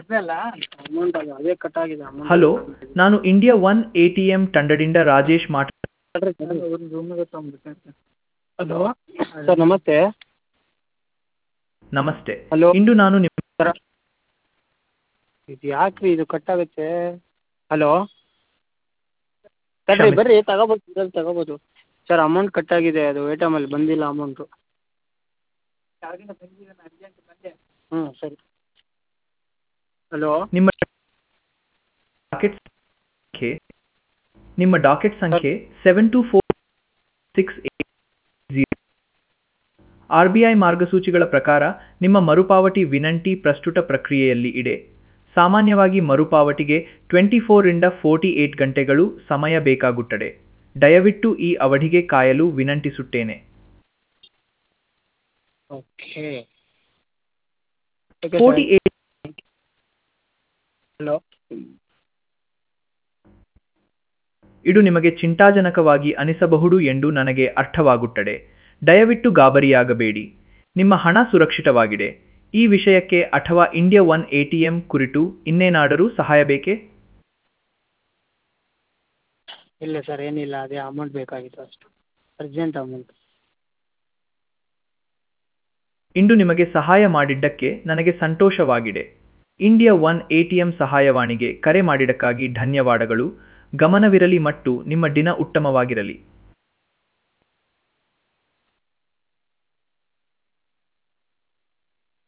ಕಟ್ಟಲ್ಲ ಅಮೌಂಟ್ ಅದು ಅದೇ ಕಟ್ ಆಗಿದೆ ಅಮೌಂಟ್ ಹಲೋ ನಾನು India one A T M ತಂಡದಿಂದ ರಾಜೇಶ್ ಮಾಟ್ ಹಲೋ ಸರ್ ನಮಸ್ತೆ ನಮಸ್ತೆ ಹಲೋ ಇಂದು ನಾನು ನಿಮ್ಮ ಸರ ಇದು ಯಾಕ್ರಿ ಇದು ಕಟ್ಟಾಗುತ್ತೆ ಹಲೋ ತಡ್ರಿ ಕ್ಷಮಿಸಿ. ಬರ್ರಿ ತಗೋಬೋದು ಇದ್ರಲ್ಲಿ ತಗೋಬೋದು ಸರ್ ಅಮೌಂಟ್ ಕಟ್ಟಾಗಿದೆ ಅದು ಎ ಟಿ ಎಮಲ್ಲಿ ಬಂದಿಲ್ಲ ಅಮೌಂಟು ಹ್ಞೂ ಸರಿ ಹಲೋ ನಿಮ್ಮ ಡಾಕೆಟ್ ಸಂಖ್ಯೆ ನಿಮ್ಮ ಡಾಕೆಟ್ ಸಂಖ್ಯೆ seven two four six zero R B I ಮಾರ್ಗಸೂಚಿಗಳ ಪ್ರಕಾರ ನಿಮ್ಮ ಮರುಪಾವತಿ ವಿನಂತಿ ಪ್ರಸ್ತುತ ಪ್ರಕ್ರಿಯೆಯಲ್ಲಿ ಇದೆ ಸಾಮಾನ್ಯವಾಗಿ ಮರುಪಾವತಿಗೆ ಟ್ವೆಂಟಿ ಫೋರಿಂದ ಫೋರ್ಟಿ ಏಟ್ ಗಂಟೆಗಳು ಸಮಯ ಬೇಕಾಗುತ್ತದೆ ದಯವಿಟ್ಟು ಈ ಅವಧಿಗೆ ಕಾಯಲು ವಿನಂತಿಸುತ್ತೇನೆ ಓಕೆ ಫೋರ್ಟಿ ಏಟ್ ಹಲೋ ಇದು ನಿಮಗೆ ಚಿಂತಾಜನಕವಾಗಿ ಅನಿಸಬಹುದು ಎಂದು ನನಗೆ ಅರ್ಥವಾಗುತ್ತದೆ ದಯವಿಟ್ಟು ಗಾಬರಿಯಾಗಬೇಡಿ ನಿಮ್ಮ ಹಣ ಸುರಕ್ಷಿತವಾಗಿದೆ ಈ ವಿಷಯಕ್ಕೆ ಅಥವಾ ಇಂಡಿಯಾ ಒನ್ ಎಟಿಎಂ ಕುರಿತು ಇನ್ನೇನಾದರೂ ಸಹಾಯ ಬೇಕೇ ಇಲ್ಲ ಸರ್ ಏನಿಲ್ಲ ಅದೇ ಅಮೌಂಟ್ ಬೇಕಾಗಿತ್ತು ಅಷ್ಟು ಅರ್ಜೆಂಟ್ ಅಮೌಂಟ್ ಇಂದು ನಿಮಗೆ ಸಹಾಯ ಮಾಡಿದ್ದಕ್ಕೆ ನನಗೆ ಸಂತೋಷವಾಗಿದೆ ಇಂಡಿಯಾ ಒನ್ ಎಟಿಎಂ ಸಹಾಯವಾಣಿಗೆ ಕರೆ ಮಾಡಿದ್ದಕ್ಕಾಗಿ ಧನ್ಯವಾದಗಳು ಗಮನವಿರಲಿ ಮತ್ತು ನಿಮ್ಮ ದಿನ ಉತ್ತಮವಾಗಿರಲಿ